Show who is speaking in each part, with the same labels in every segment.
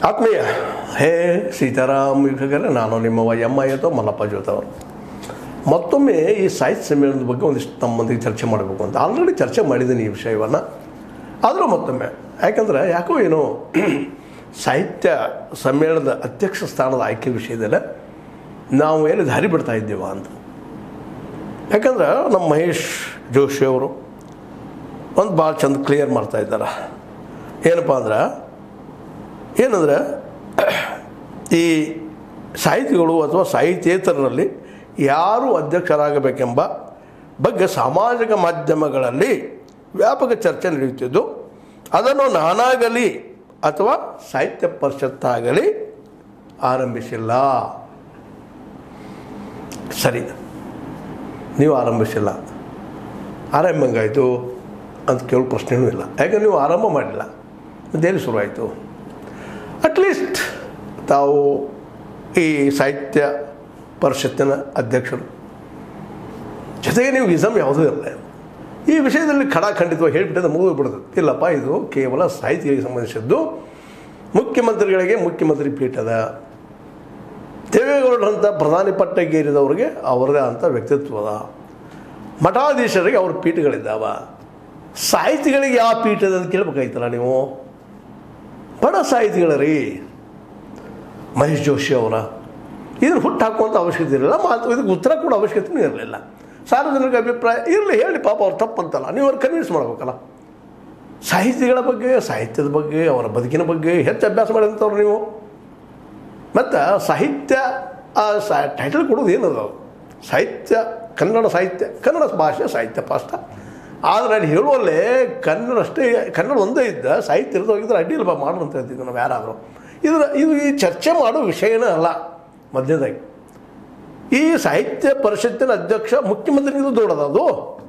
Speaker 1: ಆತ್ಮೀಯ ಹೇ ಸೀತಾರಾಮ್ ವೀಕ್ಷಕರೇ ನಾನು ನಿಮ್ಮ ವೈ ಎಮ್ ಐ ಅಥವಾ ಮಲ್ಲಪ್ಪ ಜೋತವರು ಮತ್ತೊಮ್ಮೆ ಈ ಸಾಹಿತ್ಯ ಸಮ್ಮೇಳನದ ಬಗ್ಗೆ ಒಂದಿಷ್ಟು ತಮ್ಮೊಂದಿಗೆ ಚರ್ಚೆ ಮಾಡಬೇಕು ಅಂತ ಆಲ್ರೆಡಿ ಚರ್ಚೆ ಮಾಡಿದ್ದೀನಿ ಈ ವಿಷಯವನ್ನು ಆದರೂ ಮತ್ತೊಮ್ಮೆ ಯಾಕಂದರೆ ಯಾಕೋ ಏನೋ ಸಾಹಿತ್ಯ ಸಮ್ಮೇಳನದ ಅಧ್ಯಕ್ಷ ಸ್ಥಾನದ ಆಯ್ಕೆ ವಿಷಯದಲ್ಲಿ ನಾವು ಏನು ದಾರಿ ಬಿಡ್ತಾ ಇದ್ದೀವ ಅಂತ ಯಾಕಂದ್ರೆ ನಮ್ಮ ಮಹೇಶ್ ಜೋಶಿ ಅವರು ಒಂದು ಭಾಳ ಚಂದ ಕ್ಲಿಯರ್ ಮಾಡ್ತಾ ಇದ್ದಾರೆ ಏನಪ್ಪ ಅಂದ್ರೆ ಏನಂದ್ರೆ ಈ ಸಾಹಿತಿಗಳು ಅಥವಾ ಸಾಹಿತ್ಯೇತರರಲ್ಲಿ ಯಾರು ಅಧ್ಯಕ್ಷರಾಗಬೇಕೆಂಬ ಬಗ್ಗೆ ಸಾಮಾಜಿಕ ಮಾಧ್ಯಮಗಳಲ್ಲಿ ವ್ಯಾಪಕ ಚರ್ಚೆ ನಡೆಯುತ್ತಿದ್ದು ಅದನ್ನು ನಾನಾಗಲಿ ಅಥವಾ ಸಾಹಿತ್ಯ ಪರಿಷತ್ತಾಗಲಿ ಆರಂಭಿಸಿಲ್ಲ ಸರಿ ನೀವು ಆರಂಭಿಸಿಲ್ಲ ಆರಂಭ ಹೆಂಗಾಯಿತು ಅಂತ ಕೇಳೋ ಪ್ರಶ್ನೆಯೂ ಇಲ್ಲ ಯಾಕೆ ನೀವು ಆರಂಭ ಮಾಡಿಲ್ಲ ಅದೇನು ಶುರುವಾಯಿತು ಅಟ್ಲೀಸ್ಟ್ ತಾವು ಈ ಸಾಹಿತ್ಯ ಪರಿಷತ್ತಿನ ಅಧ್ಯಕ್ಷರು ಜೊತೆಗೆ ನೀವು ಇಸಮ್ ಯಾವುದೂ ಇರಲ್ಲ ಈ ವಿಷಯದಲ್ಲಿ ಖಡಾಖಂಡಿತವಾಗಿ ಹೇಳಿಬಿಟ್ಟರೆ ಮುಗಿದು ಬಿಡೋದು ಇಲ್ಲಪ್ಪ ಇದು ಕೇವಲ ಸಾಹಿತ್ಯಕ್ಕೆ ಸಂಬಂಧಿಸಿದ್ದು ಮುಖ್ಯಮಂತ್ರಿಗಳಿಗೆ ಮುಖ್ಯಮಂತ್ರಿ ಪೀಠದ ದೇವೇಗೌಡರಂಥ ಪ್ರಧಾನಿ ಪಟ್ಟಗೇರಿದವ್ರಿಗೆ ಅವರದೇ ಅಂಥ ವ್ಯಕ್ತಿತ್ವದ ಮಠಾಧೀಶರಿಗೆ ಅವ್ರ ಪೀಠಗಳಿದ್ದಾವ ಸಾಹಿತಿಗಳಿಗೆ ಯಾವ ಪೀಠದ ಅಂತ ಕೇಳ್ಬೇಕಾಯ್ತಲ್ಲ ನೀವು ಬಡ ಸಾಹಿತಿಗಳ ರೀ ಮಹೇಶ್ ಜೋಶಿ ಅವರ ಇದನ್ನು ಹುಟ್ಟು ಹಾಕುವಂಥ ಅವಶ್ಯಕತೆ ಇರಲಿಲ್ಲ ಮಾತು ಇದಕ್ಕೆ ಉತ್ತರ ಕೊಡೋ ಅವಶ್ಯಕತೆಯೂ ಇರಲಿಲ್ಲ ಸಾರ್ವಜನಿಕ ಅಭಿಪ್ರಾಯ ಇರಲಿ ಹೇಳಿ ಪಾಪ ಅವ್ರು ತಪ್ಪಂತಲ್ಲ ನೀವು ಅವ್ರು ಕನ್ವಿನ್ಸ್ ಮಾಡ್ಬೇಕಲ್ಲ ಸಾಹಿತಿಗಳ ಬಗ್ಗೆ ಸಾಹಿತ್ಯದ ಬಗ್ಗೆ ಅವರ ಬದುಕಿನ ಬಗ್ಗೆ ಹೆಚ್ಚು ಅಭ್ಯಾಸ ಮಾಡಿದಂಥವ್ರು ನೀವು ಮತ್ತು ಸಾಹಿತ್ಯ ಆ ಸಾ ಟೈಟಲ್ ಕೊಡೋದು ಏನದು ಸಾಹಿತ್ಯ ಕನ್ನಡ ಸಾಹಿತ್ಯ ಕನ್ನಡ ಭಾಷೆ ಸಾಹಿತ್ಯ ಪಾಠ ಆದರೆ ಅಲ್ಲಿ ಹೇಳುವಲ್ಲೇ ಕನ್ನಡ ಅಷ್ಟೇ ಕನ್ನಡ ಒಂದೇ ಇದ್ದ ಸಾಹಿತ್ಯ ಇರೋದು ಹೋಗಿದ್ರೆ ಅಡ್ಡಿ ಇಲ್ಲಪ್ಪ ಮಾಡು ಅಂತ ಹೇಳ್ತಿದ್ವಿ ನಾವು ಯಾರಾದರೂ ಇದು ಇದು ಈ ಚರ್ಚೆ ಮಾಡೋ ವಿಷಯನೇ ಅಲ್ಲ ಮಧ್ಯದಾಗಿ ಈ ಸಾಹಿತ್ಯ ಪರಿಷತ್ತಿನ ಅಧ್ಯಕ್ಷ ಮುಖ್ಯಮಂತ್ರಿಗಿಂತ ದೊಡ್ಡದು ಅದು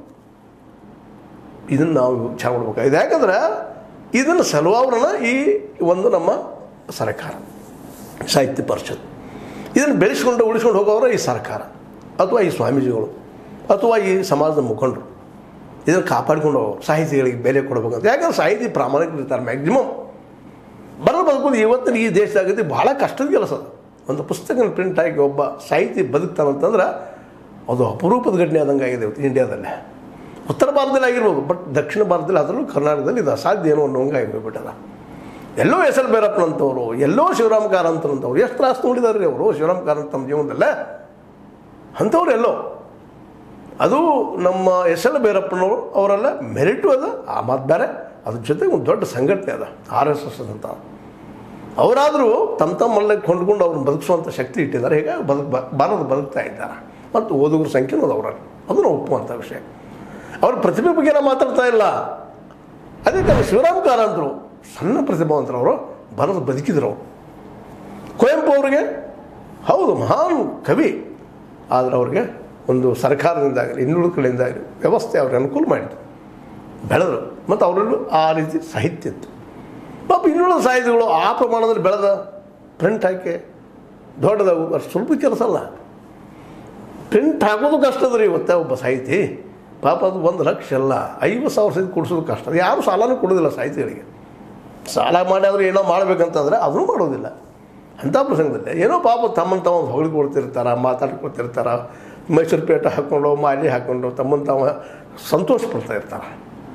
Speaker 1: ಇದನ್ನು ನಾವು ವಿಚಾರ ಮಾಡ್ಬೇಕಾಗಿದೆ ಯಾಕಂದ್ರೆ ಇದನ್ನು ಸಲುವಾವರಣ ಈ ಒಂದು ನಮ್ಮ ಸರ್ಕಾರ ಸಾಹಿತ್ಯ ಪರಿಷತ್ ಇದನ್ನು ಬೆಳೆಸ್ಕೊಂಡು ಉಳಿಸ್ಕೊಂಡು ಹೋಗೋರು ಈ ಸರ್ಕಾರ ಅಥವಾ ಈ ಸ್ವಾಮೀಜಿಗಳು ಅಥವಾ ಈ ಸಮಾಜದ ಮುಖಂಡರು ಇದನ್ನು ಕಾಪಾಡಿಕೊಂಡು ಹೋಗೋರು ಸಾಹಿತಿಗಳಿಗೆ ಬೆಲೆ ಕೊಡಬೇಕಂತ ಯಾಕಂದ್ರೆ ಸಾಹಿತಿ ಪ್ರಾಮಾಣಿಕರಿರ್ತಾರೆ ಮ್ಯಾಕ್ಸಿಮಮ್ ಬರೋದು ಬದುಕೋದು ಇವತ್ತಿನ ಈ ದೇಶದಾಗತಿ ಭಾಳ ಕಷ್ಟದ ಕೆಲಸ ಅದು ಒಂದು ಪುಸ್ತಕ ಪ್ರಿಂಟ್ ಆಗಿ ಒಬ್ಬ ಸಾಹಿತಿ ಬದುಕ್ತಾನಂತಂದ್ರೆ ಅದು ಅಪರೂಪದ ಘಟನೆ ಆದಂಗೆ ಆಗಿದೆ ಇವತ್ತು ಇಂಡಿಯಾದಲ್ಲೇ ಉತ್ತರ ಭಾರತದಲ್ಲಿ ಆಗಿರ್ಬೋದು ಬಟ್ ದಕ್ಷಿಣ ಭಾರತದಲ್ಲಿ ಅದರಲ್ಲೂ ಕರ್ನಾಟಕದಲ್ಲಿ ಇದು ಅಸಾಧ್ಯ ಏನೋ ಅನ್ನೋಂಗೆ ಆಗಿಬಿಟ್ಟದ ಎಲ್ಲೋ ಎಸ್ ಎಲ್ ಭೈರಪ್ಪನಂತವರು ಎಲ್ಲೋ ಶಿವರಾಮ್ ಕಾರಂತನಂತವ್ರು ಎಷ್ಟು ತ್ರಾಸ ನೋಡಿದಾರೆ ರೀ ಅವರು ಶಿವರಾಮ್ ಕಾರಂತ ತಮ್ಮ ಜೀವನದಲ್ಲೇ ಅಂಥವ್ರು ಎಲ್ಲೋ ಅದು ನಮ್ಮ ಎಸ್ ಎಲ್ ಭೈರಪ್ಪನವರು ಅವರೆಲ್ಲ ಮೆರಿಟು ಅದ ಆ ಮಾತು ಬೇರೆ ಅದ್ರ ಜೊತೆಗೆ ಒಂದು ದೊಡ್ಡ ಸಂಘಟನೆ ಅದ ಆರ್ ಎಸ್ ಎಸ್ ಅಂತ ಅವರಾದರೂ ತಮ್ಮ ತಮ್ಮಲ್ಲೇ ಕೊಂಡ್ಕೊಂಡು ಅವ್ರನ್ನ ಬದುಕಿಸುವಂಥ ಶಕ್ತಿ ಇಟ್ಟಿದ್ದಾರೆ ಹೀಗಾಗಿ ಬದುಕು ಬಾರದು ಬದುಕ್ತಾ ಇದ್ದಾರೆ ಮತ್ತು ಓದುಗರ ಸಂಖ್ಯೆನೂ ಅದು ಅವರಲ್ಲಿ ಅದನ್ನು ಒಪ್ಪುವಂಥ ವಿಷಯ ಅವ್ರ ಪ್ರತಿಭೆ ಬಗ್ಗೆ ನಾವು ಮಾತಾಡ್ತಾ ಇಲ್ಲ ಅದಕ್ಕೆ ಅವ್ರು ಶಿವರಾಮ್ ಕಾರಂತರು ಸಣ್ಣ ಪ್ರತಿಭಾವಂತರು ಅವರು ಬರೆದು ಬದುಕಿದ್ರು ಅವರು ಕುವೆಂಪು ಅವರಿಗೆ ಹೌದು ಮಹಾನ್ ಕವಿ ಆದರೆ ಅವ್ರಿಗೆ ಒಂದು ಸರ್ಕಾರದಿಂದಾಗಲಿ ಇನ್ನುಳಿದ ಕಡೆಯಿಂದಾಗಲಿ ವ್ಯವಸ್ಥೆ ಅವ್ರಿಗೆ ಅನುಕೂಲ ಮಾಡಿತು ಬೆಳೆದರು ಮತ್ತು ಅವರಲ್ಲೂ ಆ ರೀತಿ ಸಾಹಿತ್ಯ ಇತ್ತು ಪಾಪ ಇನ್ನುಳಿದ ಸಾಹಿತಿಗಳು ಆ ಪ್ರಮಾಣದಲ್ಲಿ ಬೆಳೆದ ಪ್ರಿಂಟ್ ಹಾಕಿ ದೊಡ್ಡದಾಗು ಅಷ್ಟು ಸ್ವಲ್ಪ ಕೆಲಸ ಅಲ್ಲ ಪ್ರಿಂಟ್ ಹಾಕೋದು ಕಷ್ಟದ ರೀ ಇವತ್ತೆ ಒಬ್ಬ ಸಾಹಿತಿ ಪಾಪ ಅದು ಒಂದು ಲಕ್ಷ ಅಲ್ಲ ಐವತ್ತು ಸಾವಿರ ಸಹಿತ ಕೊಡಿಸೋದು ಕಷ್ಟ ಅದು ಯಾರು ಸಾಲನೂ ಕೊಡೋದಿಲ್ಲ ಸಾಹಿತಿಗಳಿಗೆ ಸಾಲ ಮಾಡಿ ಆದರೂ ಏನೋ ಮಾಡಬೇಕಂತಂದರೆ ಅದನ್ನು ಮಾಡೋದಿಲ್ಲ ಅಂಥ ಪ್ರಸಂಗದಲ್ಲಿ ಏನೋ ಪಾಪ ತಮ್ಮನ್ನು ತಾವು ಹೊಗಳಿಕೊಡ್ತಿರ್ತಾರೆ ಮಾತಾಡ್ಕೊಳ್ತಿರ್ತಾರೆ ಮೈಸೂರು ಪೇಟ ಹಾಕ್ಕೊಂಡು ಮಾಲಿ ಹಾಕ್ಕೊಂಡು ತಮ್ಮನ್ನು ತಾವು ಸಂತೋಷ ಪಡ್ತಾ ಇರ್ತಾರೆ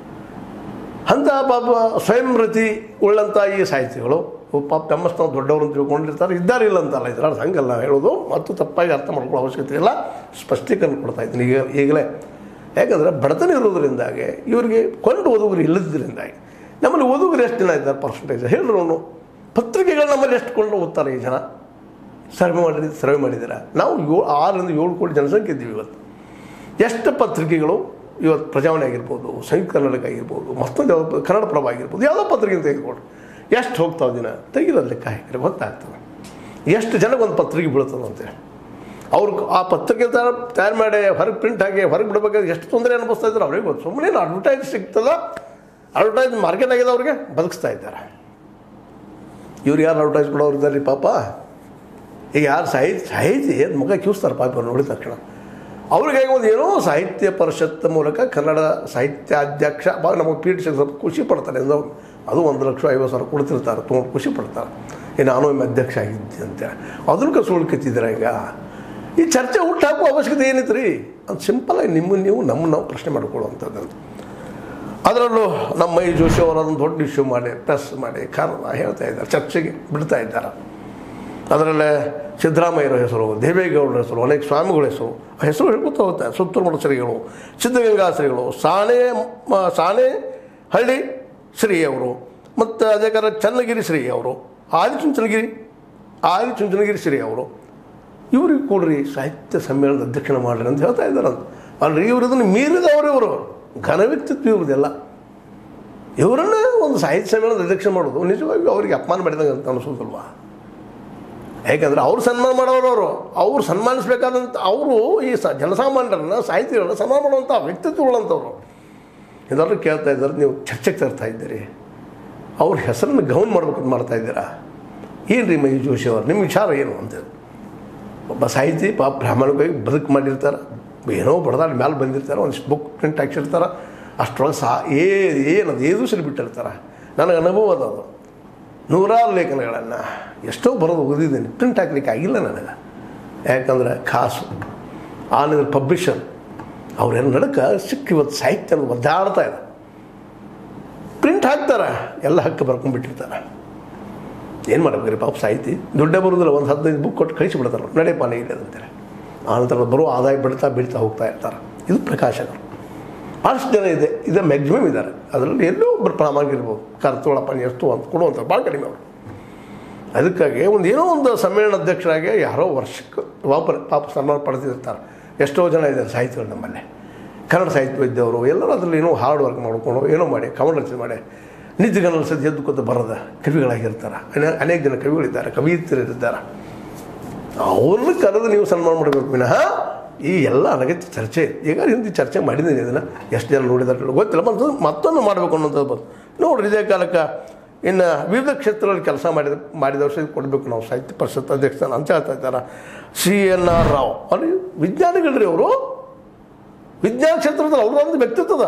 Speaker 1: ಅಂಥ ಪಾಪ ಸ್ವಯಂ ರತಿ ಉಳ್ಳಂಥ ಈ ಸಾಹಿತಿಗಳು ಪಾಪ ತಮ್ಮಷ್ಟು ತಾವು ದೊಡ್ಡವರು ಅಂತ ತಿಳ್ಕೊಂಡಿರ್ತಾರೆ ಇದ್ದಾರೆ ಇಲ್ಲ ಅಂತಲ್ಲ ಇದ್ರಲ್ಲಿ ಹಂಗಲ್ಲ ಹೇಳೋದು ಮತ್ತು ತಪ್ಪಾಗಿ ಅರ್ಥ ಮಾಡ್ಕೊಳ್ಳೋ ಅವಶ್ಯಕತೆ ಇಲ್ಲ ಸ್ಪಷ್ಟೀಕರಣ ಕೊಡ್ತಾ ಇದ್ದೀನಿ ಈಗ ಈಗಲೇ ಯಾಕಂದರೆ ಬಡತನ ಇರೋದ್ರಿಂದಾಗಿ ಇವರಿಗೆ ಕೊಂಡು ಓದುಗರು ಇಲ್ಲದ್ರಿಂದಾಗಿ ನಮ್ಮಲ್ಲಿ ಓದುಗರು ಎಷ್ಟು ಜನ ಇದ್ದಾರೆ ಪರ್ಸೆಂಟೇಜ್ ಹೇಳ್ರು ಅವನು ಪತ್ರಿಕೆಗಳು ನಮ್ಮಲ್ಲಿ ಎಷ್ಟು ಕೊಂಡು ಓದ್ತಾರೆ ಈ ಜನ ಸರ್ವೆ ಮಾಡಿದ್ರೆ ಸರ್ವೆ ಮಾಡಿದ್ದೀರಾ ನಾವು ಏಳು ಆರರಿಂದ ಏಳು ಕೋಟಿ ಜನಸಂಖ್ಯೆ ಇದ್ದೀವಿ ಇವತ್ತು ಎಷ್ಟು ಪತ್ರಿಕೆಗಳು ಇವತ್ತು ಪ್ರಜಾವಾಣಿ ಆಗಿರ್ಬೋದು ಸಂಯುಕ್ತ ಕರ್ನಾಟಕ ಆಗಿರ್ಬೋದು ಮತ್ತೊಂದು ಯಾವ್ದು ಕನ್ನಡ ಪ್ರಭ ಆಗಿರ್ಬೋದು ಯಾವುದೋ ಪತ್ರಿಕೆ ತೆಗೆದುಕೊಡು ಎಷ್ಟು ಹೋಗ್ತಾವೆ ದಿನ ತೆಗಿರೋದು ಲೆಕ್ಕ ಹಾಕಿದ್ರೆ ಗೊತ್ತಾಗ್ತದೆ ಎಷ್ಟು ಜನಕ್ಕೆ ಒಂದು ಪತ್ರಿಕೆ ಬೀಳ್ತದೆ ಅಂತೇಳಿ ಅವ್ರು ಆ ಪತ್ರಿಕೆ ತಯಾರು ತಯಾರು ಮಾಡಿ ಹೊರಗೆ ಪ್ರಿಂಟ್ ಹಾಕಿ ಹೊರಗೆ ಬಿಡಬೇಕಾದ್ರೆ ಎಷ್ಟು ತೊಂದರೆ ಅನುಭವಿಸ್ತಾ ಇದ್ದಾರೆ ಅವ್ರಿಗೆ ಗೊತ್ತು ಸುಮ್ಮನೆ ಅಡ್ವರ್ಟೈಸ್ ಸಿಗ್ತದ ಅಡ್ವರ್ಟೈಸ್ ಮಾರ್ಕೆಟ್ ಆಗಿದೆ ಅವ್ರಿಗೆ ಬದುಕಿಸ್ತಾ ಇದ್ದಾರೆ ಇವ್ರು ಯಾರು ಅಡ್ವರ್ಟೈಸ್ ಕೊಡೋರು ಇದ್ದಾರೆ ರೀ ಪಾಪ ಈಗ ಯಾರು ಸಾಹಿತ್ಯ ಸಾಹಿತಿ ಮುಖ ಕ್ಯೂಸ್ತಾರೆ ಪಾಪ ಅವ್ರು ನೋಡಿದ ತಕ್ಷಣ ಅವ್ರಿಗೆ ಒಂದು ಏನೋ ಸಾಹಿತ್ಯ ಪರಿಷತ್ ಮೂಲಕ ಕನ್ನಡ ಸಾಹಿತ್ಯ ಅಧ್ಯಕ್ಷ ಭಾಳ ನಮಗೆ ಪೀಠ ಸ್ವಲ್ಪ ಖುಷಿ ಪಡ್ತಾರೆ ಎಂದು ಅದು ಒಂದು ಲಕ್ಷ ಐವತ್ತು ಸಾವಿರ ಕೊಡ್ತಿರ್ತಾರೆ ತೊಗೊಂಡು ಖುಷಿ ಪಡ್ತಾರೆ ಈ ನಾನು ಒಮ್ಮೆ ಅಧ್ಯಕ್ಷ ಆಗಿದ್ದೆ ಅಂತೇಳಿ ಅದನ್ನು ಕಸುಳ್ಕತ್ತಿದ್ದೀರ ಈಗ ಈ ಚರ್ಚೆ ಹುಟ್ಟು ಹಾಕುವ ಅವಶ್ಯಕತೆ ಏನಿತ್ತು ರೀ ಅದು ಸಿಂಪಲಾಗಿ ನಿಮ್ಮನ್ನು ನೀವು ನಮ್ಮನ್ನು ನಾವು ಪ್ರಶ್ನೆ ಮಾಡ್ಕೊಳ್ಳುವಂಥದ್ದು ಅದರಲ್ಲೂ ನಮ್ಮ ಈ ಜೋಶಿ ಅವರು ಅದನ್ನು ದೊಡ್ಡ ಇಶ್ಯೂ ಮಾಡಿ ಪ್ರೆಸ್ ಮಾಡಿ ಕಾರಣ ಹೇಳ್ತಾ ಇದ್ದಾರೆ ಚರ್ಚೆಗೆ ಬಿಡ್ತಾ ಇದ್ದಾರೆ ಅದರಲ್ಲೇ ಸಿದ್ದರಾಮಯ್ಯರ ಹೆಸರು ದೇವೇಗೌಡರ ಹೆಸರು ಅನೇಕ ಸ್ವಾಮಿಗಳ ಹೆಸರು ಆ ಹೆಸರು ಹೇಳ್ಕೊತಾ ಹೋಗ್ತಾರೆ ಸುತ್ತೂರು ಮಠ ಶ್ರೀಗಳು ಸಿದ್ಧಗಂಗಾ ಶ್ರೀಗಳು ಸಾಣೆ ಮ- ಸಾಣೆ ಹಳ್ಳಿ ಶ್ರೀ ಅವರು ಮತ್ತು ಅದೇ ಕಾರ ಚನ್ನಗಿರಿ ಶ್ರೀ ಅವರು ಆದಿಚುಂಚನಗಿರಿ ಆದಿಚುಂಚನಗಿರಿ ಶ್ರೀ ಅವರು ಇವ್ರಿಗೆ ಕೊಡ್ರಿ ಸಾಹಿತ್ಯ ಸಮ್ಮೇಳನದ ಅಧ್ಯಕ್ಷನ ಮಾಡ್ರಿ ಅಂತ ಹೇಳ್ತಾ ಇದ್ದಾರಂತ ಅಲ್ರಿ ಇವ್ರು ಇದನ್ನು ಮೀರಿದವರು ಇವರು ಘನ ವ್ಯಕ್ತಿತ್ವ ಇವ್ರದ್ದೆಲ್ಲ ಇವರನ್ನ ಒಂದು ಸಾಹಿತ್ಯ ಸಮ್ಮೇಳನದ ಅಧ್ಯಕ್ಷ ಮಾಡೋದು ನಿಜವಾಗಿ ಅವರಿಗೆ ಅಪಮಾನ ಮಾಡಿದಂಗೆ ಅಂತ ಅನಿಸೋದಲ್ವಾ ಯಾಕಂದ್ರೆ ಅವ್ರು ಸನ್ಮಾನ ಮಾಡೋರು ಅವರು ಅವ್ರು ಸನ್ಮಾನಿಸ್ಬೇಕಾದಂಥ ಅವರು ಈ ಸ ಜನಸಾಮಾನ್ಯರನ್ನ ಸಾಹಿತಿಗಳನ್ನ ಸನ್ಮಾನ ಮಾಡುವಂಥ ವ್ಯಕ್ತಿತ್ವಗಳಂಥವ್ರು ಇದೆಲ್ಲರೂ ಕೇಳ್ತಾ ಇದ್ದಾರೆ ನೀವು ಚರ್ಚೆಗೆ ತರ್ತಾ ಇದ್ದೀರಿ ಅವ್ರ ಹೆಸರನ್ನು ಗೌನ್ ಮಾಡ್ಬೇಕಂತ ಮಾಡ್ತಾ ಇದ್ದೀರಾ ಏನು ರೀ ಮೈ ಜೋಶಿ ಅವರು ನಿಮ್ಮ ವಿಚಾರ ಏನು ಅಂತ ಒಬ್ಬ ಸಾಹಿತಿ ಪಾಪ ಪ್ರಾಮಾಣಿಕವಾಗಿ ಬದುಕು ಮಾಡಿರ್ತಾರೆ ಏನೋ ಬಡದಾಡಿ ಮೇಲೆ ಬಂದಿರ್ತಾರೆ ಒಂದಿಷ್ಟು ಬುಕ್ ಪ್ರಿಂಟ್ ಹಾಕ್ಸಿರ್ತಾರೆ ಅಷ್ಟರೊಳಗೆ ಸಾ ಏ ಏನದು ಏದು ಸರಿ ಬಿಟ್ಟಿರ್ತಾರೆ ನನಗೆ ಅನುಭವ ಅದ ಅದು ನೂರಾರು ಲೇಖನಗಳನ್ನು ಎಷ್ಟೋ ಬರೋದು ಓದಿದ್ದೀನಿ ಪ್ರಿಂಟ್ ಹಾಕ್ಲಿಕ್ಕೆ ಆಗಿಲ್ಲ ನನಗೆ ಯಾಕಂದ್ರೆ ಕಾಸು ಆನಂದ್ರ ಪಬ್ಲಿಷರ್ ಅವ್ರೇನು ನಡಕ ಸಿಕ್ಕಿ ಇವತ್ತು ಸಾಹಿತ್ಯ ಅನ್ನೋದು ಒದ್ದಾಡ್ತಾ ಇದೆ ಪ್ರಿಂಟ್ ಹಾಕ್ತಾರೆ ಎಲ್ಲ ಹಕ್ಕು ಬರ್ಕೊಂಡ್ಬಿಟ್ಟಿರ್ತಾರೆ ಏನು ಮಾಡ್ಬೇಕ್ರಿ ಪಾಪ ಸಾಹಿತಿ ದುಡ್ಡೇ ಬರೋದಿಲ್ಲ ಒಂದು ಹದಿನೈದು ಬುಕ್ ಕೊಟ್ಟು ಕಳಿಸಿಬಿಡ್ತಾರೆ ನಡೆಯಪ್ಪ ಇಲ್ಲ ಅಂತೇಳಿ ಆನಂತರ ಬರೋ ಆದಾಯ ಬಿಡ್ತಾ ಬಿಡ್ತಾ ಹೋಗ್ತಾ ಇರ್ತಾರೆ ಇದು ಪ್ರಕಾಶಕರು ಭಾಳಷ್ಟು ಜನ ಇದೆ ಇದು ಮ್ಯಾಕ್ಸಿಮಮ್ ಇದ್ದಾರೆ ಅದರಲ್ಲಿ ಎಲ್ಲೋ ಒಬ್ಬರು ಪ್ರಾಮಾಣಿಕ ಇರ್ಬೋದು ಕರ್ತೋಳಪ್ಪ ನೀ ಎಷ್ಟು ಅಂತ ಕೊಡುವಂಥ ಭಾಳ ಕಡಿಮೆ ಅವರು ಅದಕ್ಕಾಗಿ ಒಂದು ಏನೋ ಒಂದು ಸಮ್ಮೇಳನ ಅಧ್ಯಕ್ಷರಾಗಿ ಯಾರೋ ವರ್ಷಕ್ಕೆ ವಾಪರ್ ಪಾಪ ಸನ್ಮಾನ ಪಡೆದಿರ್ತಾರೆ ಎಷ್ಟೋ ಜನ ಇದ್ದಾರೆ ಸಾಹಿತಿಗಳು ನಮ್ಮಲ್ಲಿ ಕನ್ನಡ ಸಾಹಿತ್ಯ ಇದ್ದವರು ಎಲ್ಲರೂ ಅದರಲ್ಲಿ ಏನೋ ಹಾರ್ಡ್ ವರ್ಕ್ ಮಾಡ್ಕೊಂಡು ಏನೋ ಮಾಡಿ ಕವನ ರಚನೆ ಮಾಡಿ ನಿಜಗನಲ್ ಸದ್ಯ ಎದ್ದು ಕೂತು ಬರದ ಕವಿಗಳಾಗಿರ್ತಾರೆ ಅನೇ- ಅನೇಕ ಜನ ಕವಿಗಳಿದ್ದಾರೆ ಕವಿಯತ್ರಿದ್ದಾರೆ ಅವ್ರನ್ನ ಕರೆದು ನೀವು ಸನ್ಮಾನ ಮಾಡಬೇಕು ವಿನಃ ಈ ಎಲ್ಲ ಅನಗತ್ಯ ಚರ್ಚೆ ಈಗ ಹಿಂದೆ ಚರ್ಚೆ ಮಾಡಿದ್ದೀನಿ ಇದನ್ನು ಎಷ್ಟು ಜನ ನೋಡಿದಾರೆ ಗೊತ್ತಿಲ್ಲ ಮತ್ತು ಮತ್ತೊಂದು ಮಾಡಬೇಕು ಅನ್ನೋಂಥದ್ದು ಬಂತು ನೋಡ್ರಿ ಇದೇ ಕಾಲಕ್ಕೆ ಇನ್ನು ವಿವಿಧ ಕ್ಷೇತ್ರಗಳಲ್ಲಿ ಕೆಲಸ ಮಾಡಿದ ಮಾಡಿದವರು ಕೊಡಬೇಕು ನಾವು ಸಾಹಿತ್ಯ ಪರಿಷತ್ ಅಧ್ಯಕ್ಷ ಅಂತ ಹೇಳ್ತಾ ಇದ್ದಾರೆ ಸಿ ಎನ್ ಆರ್ ರಾವ್ ಅವ್ರು ವಿಜ್ಞಾನಿಗಳ್ರಿ ಅವರು ವಿಜ್ಞಾನ ಕ್ಷೇತ್ರದಲ್ಲಿ ಅವ್ರದ್ದು ವ್ಯಕ್ತಿತ್ವದ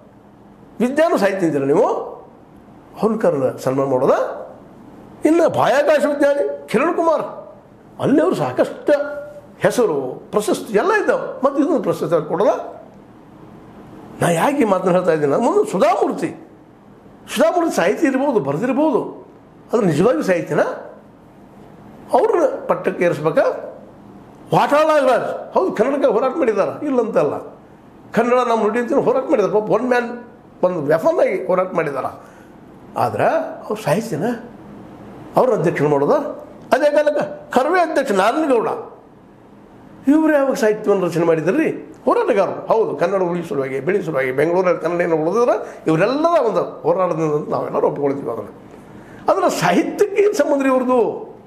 Speaker 1: ವಿಜ್ಞಾನ ಸಾಹಿತ್ಯ ಇದ್ದೀರ ನೀವು ಅವ್ರನ್ನ ಕರೆದ ಸನ್ಮಾನ ಮಾಡೋದ ಇನ್ನು ಬಾಹ್ಯಾಕಾಶ ವಿಜ್ಞಾನಿ ಕಿರಣ್ ಕುಮಾರ್ ಅಲ್ಲಿ ಅವರು ಸಾಕಷ್ಟು ಹೆಸರು ಪ್ರಶಸ್ತಿ ಎಲ್ಲ ಇದ್ದಾವೆ ಮತ್ತು ಇದೊಂದು ಪ್ರಶಸ್ತಿ ಅವ್ರು ಕೊಡೋದ ನಾ ಯಾಕೆ ಈ ಮಾತನ್ನ ಹೇಳ್ತಾ ಇದ್ದೀನಿ ಮುಂದೆ ಸುಧಾಮೂರ್ತಿ ಸುಧಾಮೂರ್ತಿ ಸಾಹಿತ್ಯ ಇರ್ಬೋದು ಬರೆದಿರ್ಬೋದು ಅದು ನಿಜವಾಗಿ ಸಾಹಿತ್ಯನ ಅವ್ರನ್ನ ಪಟ್ಟಕ್ಕೆ ಏರಿಸ್ಬೇಕ ವಾಟಾಳ ನಾಗರಾಜ್ ಹೌದು ಕನ್ನಡಕ್ಕೆ ಹೋರಾಟ ಮಾಡಿದ್ದಾರೆ ಇಲ್ಲಂತಲ್ಲ ಕನ್ನಡ ನಮ್ಮ ನುಡಿ ಅಂತ ಹೋರಾಟ ಮಾಡಿದ್ದಾರೆ ಪಾಪ ಒನ್ ಮ್ಯಾನ್ ಒಂದು ವೆಫನ್ ಆಗಿ ಹೋರಾಟ ಮಾಡಿದಾರ ಆದ್ರೆ ಅವ್ರು ಸಾಹಿತ್ಯನ ಅವ್ರ ಅಧ್ಯಕ್ಷರು ಮಾಡೋದು ಅದೇ ಕಾಲಕ್ಕೆ ಕರ್ವೆ ಅಧ್ಯಕ್ಷ ನಾರಾಯಣಗೌಡ ಇವರು ಯಾವಾಗ ಸಾಹಿತ್ಯವನ್ನು ರಚನೆ ಮಾಡಿದ್ರಿ ಹೋರಾಟಗಾರರು ಹೌದು ಕನ್ನಡ ಉಳಿಸುವಾಗಿ ಬೆಳೆಸುವಾಗಿ ಬೆಂಗಳೂರಲ್ಲಿ ಕನ್ನಡ ಉಳಿದ್ರೆ ಇವರೆಲ್ಲರ ಒಂದು ಹೋರಾಟದಿಂದ ಅಂತ ನಾವೆಲ್ಲರೂ ಒಪ್ಕೊಳ್ತೀವಿ ಅದನ್ನು ಅದರ ಸಾಹಿತ್ಯಕ್ಕೆ ಏನು ಸಂಬಂಧ ರೀ ಇವ್ರದ್ದು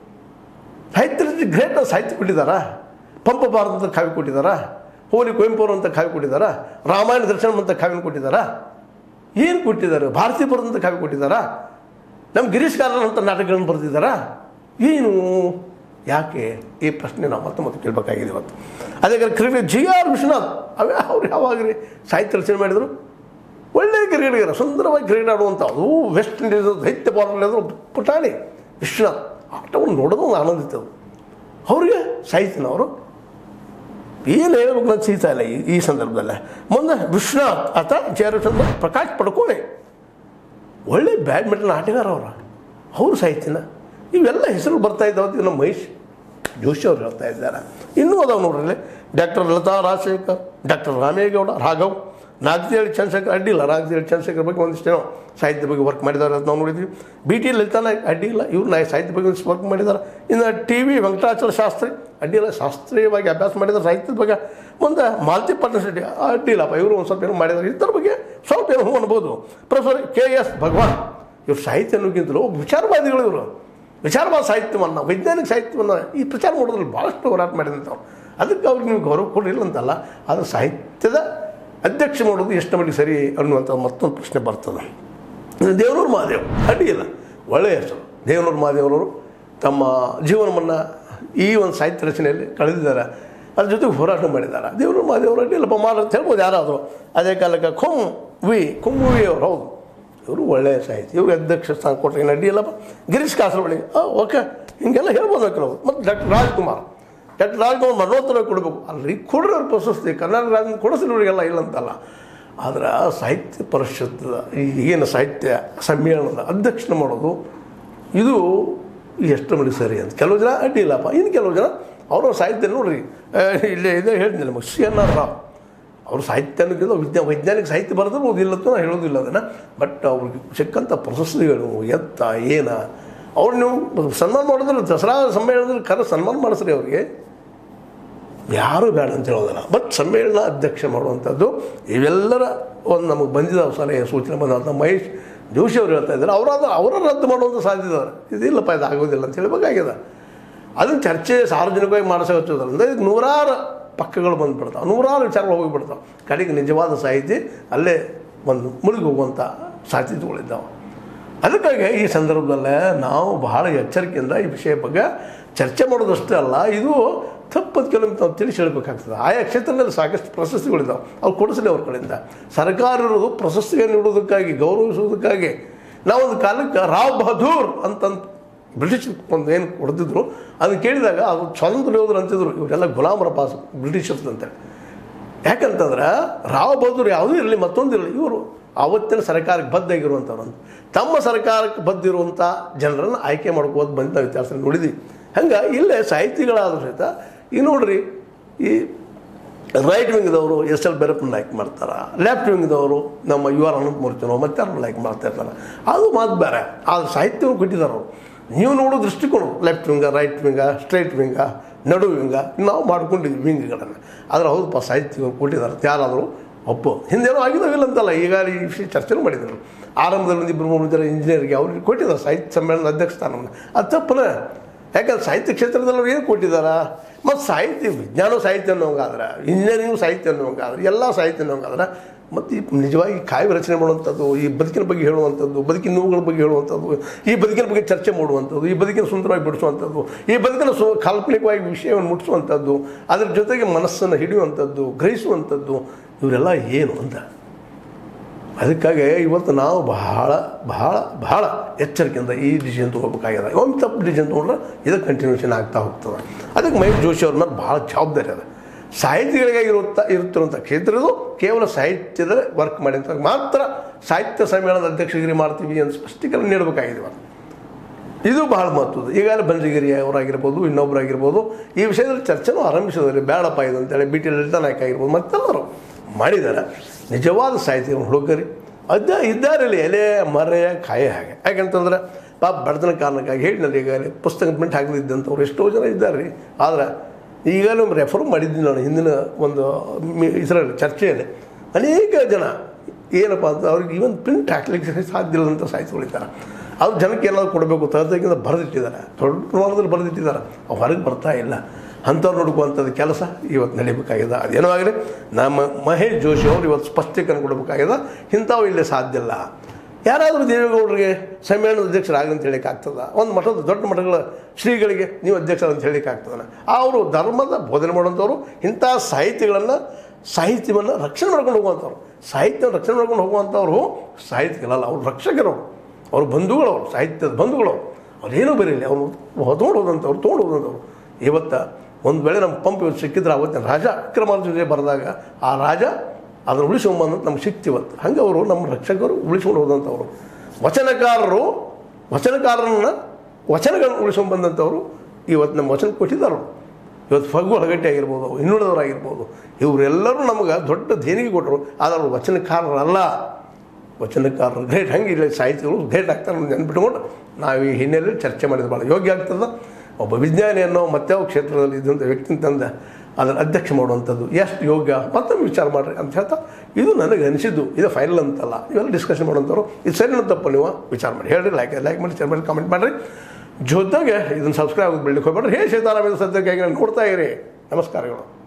Speaker 1: ಸಾಹಿತ್ಯ ಗ್ರೇಟ್ ಸಾಹಿತ್ಯ ಕೊಟ್ಟಿದ್ದಾರಾ ಪಂಪ ಭಾರತ ಅಂತ ಕಾವ್ಯ ಕೊಟ್ಟಿದ್ದಾರಾ ಹೋಲಿ ಕುವೆಂಪು ಅಂತ ಕಾವ್ಯ ಕೊಟ್ಟಿದ್ದಾರಾ ರಾಮಾಯಣ ದರ್ಶನ ಅಂತ ಕಾವ್ಯ ಕೊಟ್ಟಿದ್ದಾರಾ ಏನು ಕೊಟ್ಟಿದ್ದಾರೆ ಭಾರತೀಯ ಬರೆದಂಥ ಕಾವ್ಯ ಕೊಟ್ಟಿದ್ದಾರಾ ನಮ್ಮ ಗಿರೀಶ್ ಕಾರ್ನಾಡ್ ಅಂತ ನಾಟಕಗಳನ್ನು ಬರೆದಿದ್ದಾರಾ ಏನು ಯಾಕೆ ಈ ಪ್ರಶ್ನೆ ನಾವು ಮತ್ತೆ ಮತ್ತೆ ಕೇಳಬೇಕಾಗಿದೆ ಇವತ್ತು ಅದೇ ಕ್ರಿಕೆಟ್ ಜಿ ಆರ್ ವಿಶ್ವನಾಥ್ ಅವೇ ಅವ್ರು ಯಾವಾಗ ರೀ ಸಾಹಿತ್ಯ ರಚನೆ ಮಾಡಿದರು ಒಳ್ಳೆಯ ಕ್ರಿಕೆಟಿಗರ ಸುಂದರವಾಗಿ ಕ್ರಿಕೆಟ್ ಆಡುವಂಥ ಅದು ವೆಸ್ಟ್ ಇಂಡೀಸ್ ದೈತ್ಯ ಬಾಲ್ ಪುಟಾಣಿ ವಿಶ್ವನಾಥ್ ಆಟವನ್ನು ನೋಡೋದು ಒಂದು ಆನಂದಿತ ಅದು ಅವ್ರಿಗೆ ಸಾಹಿತ್ಯನವರು ಏನು ಹೇಳ್ಬೇಕು ಅಂತ ಸಿಗ್ತಾ ಇಲ್ಲ ಈ- ಈ ಸಂದರ್ಭದಲ್ಲಿ ಮುಂದೆ ವಿಶ್ವನಾಥ್ ಆತ ಜೆ ಆರ್ ಚಂದ್ರ ಪ್ರಕಾಶ್ ಪಡ್ಕೋಣೆ ಒಳ್ಳೆ ಬ್ಯಾಡ್ಮಿಂಟನ್ ಆಟಗಾರ ಅವರು ಅವ್ರ ಸಾಹಿತ್ಯನ ಇವೆಲ್ಲ ಹೆಸರು ಬರ್ತಾ ಇದ್ದಾವೆ ಅಂತ ನಮ್ಮ ಮಹೇಶ್ ಜೋಶಿ ಅವರು ಹೇಳ್ತಾ ಇದ್ದಾರೆ ಇನ್ನೂ ಅದಾವೆ ನೋಡ್ರಿ ಡಾಕ್ಟರ್ ಲತಾ ರಾಜಶೇಖರ್ ಡಾಕ್ಟರ್ ರಾಮೇಗೌಡ ರಾಘವ್ ನಾಗತಿಹಳ್ಳಿ ಚಂದ್ರಶೇಖರ್ ಅಡ್ಡಿಲ್ಲ ನಾಗತಿಹಳ್ಳಿ ಚಂದ್ರಶೇಖರ್ ಬಗ್ಗೆ ಒಂದಿಷ್ಟು ಏನೋ ಸಾಹಿತ್ಯ ಬಗ್ಗೆ ವರ್ಕ್ ಮಾಡಿದ್ದಾರೆ ಅಂತ ನಾವು ನೋಡಿದ್ವಿ ಬಿ ಟಿ ಲಲಿತಾನ ಅಡ್ಡಿಲ್ಲ ಇವ್ರು ನಾ ಸಾಹಿತ್ಯ ಬಗ್ಗೆ ಒಂದಿಷ್ಟು ವರ್ಕ್ ಮಾಡಿದ್ದಾರೆ ಇನ್ನು ಟಿ ವಿ ವೆಂಕಟಾಚಲ ಶಾಸ್ತ್ರಿ ಅಡ್ಡಿಲ್ಲ ಶಾಸ್ತ್ರೀಯವಾಗಿ ಅಭ್ಯಾಸ ಮಾಡಿದ್ದಾರೆ ಸಾಹಿತ್ಯದ ಬಗ್ಗೆ ಮುಂದೆ ಮಾಲ್ತಿ ಪಟ್ನಶೆಟ್ಟಿ ಅಡ್ಡಿಲ್ಲಪ್ಪ ಇವರು ಒಂದು ಸ್ವಲ್ಪ ಏನೋ ಮಾಡಿದ್ದಾರೆ ಇದ್ರ ಬಗ್ಗೆ ಸ್ವಲ್ಪ ಏನೋ ಹ್ಞೂ ಅನ್ಬೋದು ಪ್ರೊಫೆಸರ್ ಕೆ ಎಸ್ ಭಗವಾನ್ ಇವ್ರು ಸಾಹಿತ್ಯ ಅನ್ನೋಕ್ಕಿಂತಲೂ ವಿಚಾರವಾದಿಗಳು ಇವರು ವಿಚಾರವಾದ ಸಾಹಿತ್ಯವನ್ನು ವೈಜ್ಞಾನಿಕ ಸಾಹಿತ್ಯವನ್ನು ಈ ಪ್ರಚಾರ ಮಾಡೋದ್ರಲ್ಲಿ ಭಾಳಷ್ಟು ಹೋರಾಟ ಮಾಡಿದಂಥವ್ರು ಅದಕ್ಕೆ ಅವ್ರಿಗೆ ನೀವು ಗೌರವ ಕೊಡಲಿಲ್ಲ ಅಂತಲ್ಲ ಆದರೆ ಸಾಹಿತ್ಯದ ಅಧ್ಯಕ್ಷ ಮಾಡೋದು ಎಷ್ಟು ಮಟ್ಟಿಗೆ ಸರಿ ಅನ್ನುವಂಥ ಮತ್ತೊಂದು ಪ್ರಶ್ನೆ ಬರ್ತದೆ ಇನ್ನು ದೇವನೂರು ಮಹಾದೇವ್ ಅಡ್ಡಿಯಿಲ್ಲ ಒಳ್ಳೆಯ ಹೆಸರು ದೇವನೂರು ಮಹಾದೇವರವರು ತಮ್ಮ ಜೀವನವನ್ನು ಈ ಒಂದು ಸಾಹಿತ್ಯ ರಚನೆಯಲ್ಲಿ ಕಳೆದಿದ್ದಾರೆ ಅದ್ರ ಜೊತೆಗೆ ಹೋರಾಟ ಮಾಡಿದ್ದಾರೆ ದೇವರು ಮಹಾದೇವರು ಅಡ್ಡಿಲ್ಲಪ್ಪ ಮಾಡ ಅಂತ ಹೇಳ್ಬೋದು ಯಾರಾದರೂ ಅದೇ ಕಾಲಕ್ಕೆ ಖುಮ್ ವಿ ಕುಮ್ಮುವಿ ಅವರು ಹೌದು ಇವರು ಒಳ್ಳೆಯ ಸಾಹಿತಿ ಇವ್ರಿಗೆ ಅಧ್ಯಕ್ಷ ಸ್ಥಾನ ಕೊಟ್ಟರೆ ಏನು ಅಡ್ಡಿ ಇಲ್ಲಪ್ಪ ಗಿರೀಶ್ ಕಾಸರವಳ್ಳಿ ಓಕೆ ಹಿಂಗೆಲ್ಲ ಹೇಳ್ಬೋದು ಕೆಲವು ಮತ್ತು ಡಾಕ್ಟರ್ ರಾಜ್ಕುಮಾರ್ ಡಾಕ್ಟರ್ ರಾಜ್ಕುಮಾರ್ ಮರಣೋತ್ತರ ಕೊಡಬೇಕು ಅಲ್ರಿ ಕೊಡ್ರಿ ಅವ್ರ ಪ್ರಶಸ್ತಿ ಕರ್ನಾಟಕ ರಾಜ್ಯ ಕೊಡಿಸಿಲ್ಲ ಇವರಿಗೆಲ್ಲ ಇಲ್ಲ ಅಂತಲ್ಲ ಆದ್ರೆ ಸಾಹಿತ್ಯ ಪರಿಷತ್ತದ ಈ ಏನು ಸಾಹಿತ್ಯ ಸಮ್ಮೇಳನದ ಅಧ್ಯಕ್ಷನ ಮಾಡೋದು ಇದು ಎಷ್ಟು ಮಡಿ ಸರಿ ಅಂತ ಕೆಲವು ಜನ ಅಡ್ಡಿ ಇಲ್ಲಪ್ಪ ಇನ್ನು ಕೆಲವು ಜನ ಅವ್ರವ್ರ ಸಾಹಿತ್ಯ ನೋಡ್ರಿ ಆ, ಇಲ್ಲೇ ಇದೇ ಹೇಳ್ತೀನಿ ನಿಮಗೆ ಸಿ ಎನ್ ಆರ್ ರಾವ್ ಅವರು ಸಾಹಿತ್ಯ ಅನ್ನೋಕ್ಕಿಂತ ವಿಜ್ಞಾ ವೈಜ್ಞಾನಿಕ ಸಾಹಿತ್ಯ ಬರೆದಿರ್ಬೋದು ಇಲ್ಲತ್ತು ನಾನು ಹೇಳೋದಿಲ್ಲ ಅದನ್ನು ಬಟ್ ಅವ್ರಿಗೆ ಸಿಕ್ಕಂಥ ಪ್ರಶಸ್ತಿಗಳು ಎತ್ತ ಏನ ಅವ್ರು ನೀವು ಸನ್ಮಾನ ಮಾಡಿದ್ರೆ ದಸರಾ ಸಮ್ಮೇಳನದಲ್ಲಿ ಕರೆ ಸನ್ಮಾನ ಮಾಡಿಸ್ರಿ ಅವ್ರಿಗೆ ಯಾರೂ ಬೇಡ ಅಂತ ಹೇಳೋದಿಲ್ಲ ಬಟ್ ಸಮ್ಮೇಳನ ಅಧ್ಯಕ್ಷ ಮಾಡುವಂಥದ್ದು ಇವೆಲ್ಲರ ಒಂದು ನಮಗೆ ಬಂದಿದ್ದ ಸಲಹೆ ಸೂಚನೆ ಬಂದಂಥ ಮಹೇಶ್ ಜೋಶಿ ಅವರು ಹೇಳ್ತಾ ಇದ್ದಾರೆ ಅವರಾದ ಅವರ ರದ್ದು ಮಾಡುವಂಥ ಸಾಧ್ಯತೆ ಇದ್ದಾರೆ ಇದಿಲ್ಲಪ್ಪ ಇದು ಆಗೋದಿಲ್ಲ ಅಂತ ಹೇಳಬೇಕಾಗಿದೆ ಅದನ್ನು ಚರ್ಚೆ ಸಾರ್ವಜನಿಕವಾಗಿ ಮಾಡಿಸೋದಿಲ್ಲ ಅಂದರೆ ಇದು ನೂರಾರು ಪಕ್ಕಗಳು ಬಂದುಬಿಡ್ತಾವೆ ನೂರಾರು ವಿಚಾರಗಳು ಹೋಗಿಬಿಡ್ತಾವೆ ಕಡೆಗೆ ನಿಜವಾದ ಸಾಹಿತಿ ಅಲ್ಲೇ ಒಂದು ಮುಳುಗಿ ಹೋಗುವಂಥ ಸಾಧ್ಯತೆಗಳಿದ್ದಾವೆ ಅದಕ್ಕಾಗಿ ಈ ಸಂದರ್ಭದಲ್ಲೇ ನಾವು ಬಹಳ ಎಚ್ಚರಿಕೆಯಿಂದ ಈ ವಿಷಯ ಬಗ್ಗೆ ಚರ್ಚೆ ಮಾಡೋದಷ್ಟೇ ಅಲ್ಲ ಇದು ತಪ್ಪದ ಕೆಲವೊಮ್ಮೆ ನಾವು ತಿಳಿಸಿ ಹೇಳಬೇಕಾಗ್ತದೆ ಆಯಾ ಕ್ಷೇತ್ರದಲ್ಲಿ ಸಾಕಷ್ಟು ಪ್ರಶಸ್ತಿಗಳಿದ್ದಾವೆ ಅವ್ರು ಕೊಡಿಸಲಿ ಅವ್ರ ಕಡೆಯಿಂದ ಸರ್ಕಾರ ಇರೋದು ಪ್ರಶಸ್ತಿಗೆ ನೀಡೋದಕ್ಕಾಗಿ ಗೌರವಿಸೋದಕ್ಕಾಗಿ ನಾವೊಂದು ಕಾಲಕ್ಕೆ ರಾವ್ ಬಹದ್ದೂರ್ ಅಂತಂತ ಬ್ರಿಟಿಷ್ ಒಂದು ಏನು ಕೊಡ್ತಿದ್ರು ಅದನ್ನು ಕೇಳಿದಾಗ ಅದು ಸ್ವಾತಂತ್ರ್ಯ ಯೋಧರು ಅಂತಿದ್ರು ಇವರೆಲ್ಲ ಗುಲಾಮರ ಪಾಸ್ ಬ್ರಿಟಿಷರ್ಸ್ ಅಂತೇಳಿ ಯಾಕಂತಂದ್ರೆ ರಾವ್ ಬಹದ್ದೂರ್ ಯಾವುದೂ ಇರಲಿ ಮತ್ತೊಂದು ಇರಲಿ ಇವರು ಆವತ್ತಿನ ಸರ್ಕಾರಕ್ಕೆ ಬದ್ಧಾಗಿರುವಂಥವ್ರು ಅಂತ ತಮ್ಮ ಸರ್ಕಾರಕ್ಕೆ ಬದ್ದಿರುವಂಥ ಜನರನ್ನು ಆಯ್ಕೆ ಮಾಡ್ಕೋದು ಬಂದು ನಾವು ಇತಿಹಾಸ ನೋಡಿದ್ವಿ ಹಂಗೆ ಇಲ್ಲೇ ಸಾಹಿತಿಗಳಾದ್ರೂ ಸಹಿತ ಈ ನೋಡ್ರಿ ಈ ರೈಟ್ ವಿಂಗ್ದವರು ಎಸ್ ಎಲ್ ಬೆರಪ್ಪನ ಲೈಕ್ ಮಾಡ್ತಾರೆ ಲೆಫ್ಟ್ ವಿಂಗ್ದವರು ನಮ್ಮ ಯು ಆರ್ ಅನಂತಮೂರ್ತಿನೋ ಮತ್ತೆ ಯಾರು ಲೈಕ್ ಮಾಡ್ತಾ ಇರ್ತಾರೆ ಅದು ಮಾತು ಬೇರೆ ಆದ್ರೆ ಸಾಹಿತ್ಯವನ್ನು ಕೊಟ್ಟಿದ್ದಾರೆ ಅವರು ನೀವು ನೋಡೋ ದೃಷ್ಟಿಕೋನ left wing right wing straight wing ನಡು ವಿಂಗ ನಾವು ಮಾಡ್ಕೊಂಡಿದ್ವಿ ವಿಂಗ್ಗಳನ್ನು ಆದರೆ ಹೌದಪ್ಪ ಸಾಹಿತ್ಯ ಕೊಟ್ಟಿದ್ದಾರೆ ಯಾರಾದರೂ ಒಪ್ಪು ಹಿಂದೇನೋ ಆಗಿದಾವಿಲ್ಲ ಅಂತಲ್ಲ ಈಗ ಈ ವಿಷಯ ಚರ್ಚೆನೂ ಮಾಡಿದರು ಆರಂಭದಲ್ಲಿ ಒಂದು ಇಬ್ಬರು ಮೂರು ಜನ ಇಂಜಿನಿಯರ್ಗೆ ಅವ್ರಿಗೆ ಕೊಟ್ಟಿದ್ದಾರೆ ಸಾಹಿತ್ಯ ಸಮ್ಮೇಳನದ ಅಧ್ಯಕ್ಷ ಸ್ಥಾನವನ್ನು ಅದು ತಪ್ಪನ ಯಾಕಂದ್ರೆ ಸಾಹಿತ್ಯ ಕ್ಷೇತ್ರದಲ್ಲಿ ಅವ್ರು ಏನು ಕೊಟ್ಟಿದ್ದಾರೆ ಮತ್ತು ಸಾಹಿತ್ಯ ವಿಜ್ಞಾನ ಸಾಹಿತ್ಯ ಅನ್ನೋಂಗಾದ್ರೆ ಇಂಜಿನಿಯರಿಂಗ್ ಸಾಹಿತ್ಯ ಅನ್ನೋಂಗಾದ್ರೆ ಎಲ್ಲ ಸಾಹಿತ್ಯ ಅನ್ನೋಂಗಾದ್ರೆ ಮತ್ತು ಈ ನಿಜವಾಗಿ ಕಾವ್ಯ ರಚನೆ ಮಾಡುವಂಥದ್ದು ಈ ಬದುಕಿನ ಬಗ್ಗೆ ಹೇಳುವಂಥದ್ದು ಬದುಕಿನ ನೋವುಗಳ ಬಗ್ಗೆ ಹೇಳುವಂಥದ್ದು ಈ ಬದುಕಿನ ಬಗ್ಗೆ ಚರ್ಚೆ ಮಾಡುವಂಥದ್ದು ಈ ಬದುಕಿನ ಸುಂದರವಾಗಿ ಬಿಡಿಸುವಂಥದ್ದು ಈ ಬದುಕಿನ ಸು ಕಾಲ್ಪನಿಕವಾಗಿ ವಿಷಯವನ್ನು ಮುಟ್ಟಿಸುವಂಥದ್ದು ಅದ್ರ ಜೊತೆಗೆ ಮನಸ್ಸನ್ನು ಹಿಡಿಯುವಂಥದ್ದು ಗ್ರಹಿಸುವಂಥದ್ದು ಇವರೆಲ್ಲ ಏನು ಅಂತ ಅದಕ್ಕಾಗಿ ಇವತ್ತು ನಾವು ಬಹಳ ಬಹಳ ಬಹಳ ಎಚ್ಚರಿಕೆಯಿಂದ ಈ ಡಿಸಿಷನ್ ತೊಗೋಬೇಕಾಗಿದೆ ಒಮ್ಮೆ ತಪ್ಪು ಡಿಸಿಷನ್ ತೊಗೊಂಡ್ರೆ ಇದು ಕಂಟಿನ್ಯೂಷನ್ ಆಗ್ತಾ ಹೋಗ್ತದೆ ಅದಕ್ಕೆ ಮಹೇಶ್ ಜೋಶಿ ಅವ್ರ ಮೇಲೆ ಭಾಳ ಜವಾಬ್ದಾರಿ ಅದ ಸಾಹಿತಿಗಳಿಗಾಗಿ ಇರುತ್ತಾ ಇರುತ್ತಿರುವಂಥ ಕ್ಷೇತ್ರದ್ದು ಕೇವಲ ಸಾಹಿತ್ಯದ ವರ್ಕ್ ಮಾಡಿದಂಥ ಮಾತ್ರ ಸಾಹಿತ್ಯ ಸಮ್ಮೇಳನದ ಅಧ್ಯಕ್ಷಗಿರಿ ಮಾಡ್ತೀವಿ ಅಂತ ಸ್ಪಷ್ಟೀಕರಣ ನೀಡಬೇಕಾಗಿದೆ ಇವತ್ತು ಇದು ಬಹಳ ಮಹತ್ವದ ಈಗಾಗಲೇ ಬಂಜಗಿರಿ ಅವರಾಗಿರ್ಬೋದು ಇನ್ನೊಬ್ಬರಾಗಿರ್ಬೋದು ಈ ವಿಷಯದಲ್ಲಿ ಚರ್ಚೆನೂ ಆರಂಭಿಸಿದ್ದಾರೆ ಬೇಡಪ್ಪ ಇದು ಅಂತೇಳಿ ಬಿ ಟಿ ಲಲಿತಾ ನಾಯಕ್ ಆಗಿರ್ಬೋದು ಮತ್ತೆಲ್ಲರೂ ಮಾಡಿದ್ದಾರೆ ನಿಜವಾದ ಸಾಹಿತ್ಯವನ್ನು ಹುಡುಗರಿ ಅದ ಇದ್ದಾರೆ ಇಲ್ಲಿ ಎಲೆ ಮರೆ ಕಾಯ ಹಾಗೆ ಯಾಕಂತಂದ್ರೆ ಪಾಪ ಬಡತನ ಕಾರಣಕ್ಕಾಗಿ ಹೇಳಿನಲ್ಲಿ ಈಗಾಗಲೇ ಪುಸ್ತಕ ಪ್ರಿಂಟ್ ಹಾಕಲಿದ್ದಂಥವ್ರು ಎಷ್ಟೋ ಜನ ಇದ್ದಾರೆ ರೀ ಆದ್ರೆ ಈಗಲೂ ರೆಫರ್ ಮಾಡಿದ್ದೀನಿ ನಾನು ಹಿಂದಿನ ಒಂದು ಇದರಲ್ಲಿ ಚರ್ಚೆಯಲ್ಲಿ ಅನೇಕ ಜನ ಏನಪ್ಪ ಅಂತ ಅವ್ರಿಗೆ ಇವನ್ ಪ್ರಿಂಟ್ ಹಾಕ್ಲಿಕ್ಕೆ ಸಾಧ್ಯ ಇಲ್ಲದಂಥ ಸಾಹಿತ್ಯಗಳಿದ್ದಾರೆ ಅವ್ರು ಜನಕ್ಕೆ ಏನಾದ್ರು ಕೊಡಬೇಕು ತರತೆಗಿಂತ ಬರೆದಿಟ್ಟಿದ್ದಾರೆ ದೊಡ್ಡ ಪ್ರಮಾಣದಲ್ಲಿ ಬರೆದಿಟ್ಟಿದ್ದಾರೆ ಅವು ಹೊರಗೆ ಬರ್ತಾ ಇಲ್ಲ ಅಂಥವ್ರು ನೋಡ್ಕುವಂಥದ್ದು ಕೆಲಸ ಇವತ್ತು ನಡಿಬೇಕಾಗಿದೆ ಅದೇನೋ ಆಗಲಿ ನಮ್ಮ ಮಹೇಶ್ ಜೋಶಿ ಅವರು ಇವತ್ತು ಸ್ಪಷ್ಟೀಕರಣ ಕೊಡಬೇಕಾಗಿದೆ ಇಂಥವು ಇಲ್ಲಿ ಸಾಧ್ಯ ಇಲ್ಲ ಯಾರಾದರೂ ದೇವೇಗೌಡರಿಗೆ ಸಮ್ಮೇಳನದ ಅಧ್ಯಕ್ಷರಾಗಿ ಅಂತ ಹೇಳಿಕ್ಕೆ ಆಗ್ತದ ಒಂದು ಮಠದ ದೊಡ್ಡ ಮಠಗಳ ಶ್ರೀಗಳಿಗೆ ನೀವು ಅಧ್ಯಕ್ಷರು ಅಂತ ಹೇಳಿಕ್ಕೆ ಆಗ್ತದ ಅವರು ಧರ್ಮದ ಬೋಧನೆ ಮಾಡುವಂಥವ್ರು ಇಂಥ ಸಾಹಿತ್ಯಗಳನ್ನು ಸಾಹಿತ್ಯವನ್ನು ರಕ್ಷಣೆ ಮಾಡ್ಕೊಂಡು ಹೋಗುವಂಥವ್ರು ಸಾಹಿತ್ಯ ರಕ್ಷಣೆ ಮಾಡ್ಕೊಂಡು ಹೋಗುವಂಥವ್ರು ಸಾಹಿತ್ಯಗಳಲ್ಲ ಅವ್ರು ರಕ್ಷಕರು ಅವ್ರ ಬಂಧುಗಳವರು ಸಾಹಿತ್ಯದ ಬಂಧುಗಳವರು ಅವ್ರೇನೂ ಬರೀಲಿ ಅವ್ರು ತೊಗೊಂಡು ಹೋದಂಥವ್ರು ತೊಗೊಂಡು ಹೋದಂಥವ್ರು ಇವತ್ತು ಒಂದು ವೇಳೆ ನಮ್ಮ ಪಂಪ್ ಇವತ್ತು ಸಿಕ್ಕಿದ್ರೆ ಅವತ್ತಿನ ರಾಜ ವಿಕ್ರಮಾರ್ಜುನ ಬರೆದಾಗ ಆ ರಾಜ ಅದನ್ನು ಉಳಿಸ್ಕೊಂಬಂದು ನಮ್ಗೆ ಸಿಕ್ತು ಇವತ್ತು ಹಂಗೆ ಅವರು ನಮ್ಮ ರಕ್ಷಕರು ಉಳಿಸ್ಕೊಂಡು ಹೋದಂಥವ್ರು ವಚನಕಾರರು ವಚನಕಾರರನ್ನ ವಚನಗಳನ್ನು ಉಳಿಸ್ಕೊಂಡ್ಬಂದಂಥವ್ರು ಇವತ್ತು ನಮ್ಮ ವಚನ ಕೊಟ್ಟಿದ್ದಾರೆ ಇವತ್ತು ಫಗು ಹಳಗಟ್ಟೆ ಆಗಿರ್ಬೋದು ಇನ್ನುಳಿದವರಾಗಿರ್ಬೋದು ಇವರೆಲ್ಲರೂ ನಮಗೆ ದೊಡ್ಡ ದೇಣಿಗೆ ಕೊಟ್ಟರು ಆದರೆ ಅವರು ವಚನಕಾರರಲ್ಲ ವಚನಕಾರರು ಗ್ರೇಟ್ ಹಂಗೆ ಇಲ್ಲ ಸಾಹಿತ್ಯಗಳು ಗ್ರೇಟ್ ಆಗ್ತಾರೆ ಅಂತ ನೆನ್ಪಿಟ್ಕೊಂಡು ನಾವು ಈ ಹಿನ್ನೆಲೆಯಲ್ಲಿ ಚರ್ಚೆ ಮಾಡಿದ ಭಾಳ ಯೋಗ್ಯ ಆಗ್ತದೆ ಒಬ್ಬ ವಿಜ್ಞಾನಿ ಅನ್ನೋ ಮತ್ತಾವ ಕ್ಷೇತ್ರದಲ್ಲಿ ಇದ್ದಂಥ ವ್ಯಕ್ತಿ ತಂದ ಅದರ ಅಧ್ಯಕ್ಷ ಮಾಡುವಂಥದ್ದು ಎಷ್ಟು ಯೋಗ್ಯ ಮತ್ತೊಮ್ಮೆ ವಿಚಾರ ಮಾಡಿರಿ ಅಂತ ಹೇಳ್ತಾ ಇದು ನನಗೆ ಅನಿಸಿದ್ದು ಇದು ಫೈನಲ್ ಅಂತಲ್ಲ ಇವೆಲ್ಲ ಡಿಸ್ಕಷನ್ ಮಾಡೋಂಥವ್ರು ಇದು ಸರಿ ತಪ್ಪು ನೀವು ವಿಚಾರ ಮಾಡಿ ಹೇಳ್ರಿ ಲೈಕ್ ಲೈಕ್ ಮಾಡಿ ಶೇರ್ ಮಾಡಿ ಕಾಮೆಂಟ್ ಮಾಡಿರಿ ಜೊತೆಗೆ ಇದನ್ನು ಸಬ್ಸ್ಕ್ರೈಬ್ ಆಗೋದು ಬೆಳಿಗ್ಗೆ ಹೋಗ್ಬೇಡ್ರಿ ಹೇ ಸೀತಾರಾಮ ಸದ್ಯಕ್ಕೆ ನೋಡ್ತಾ ಇರಿ ನಮಸ್ಕಾರಗಳು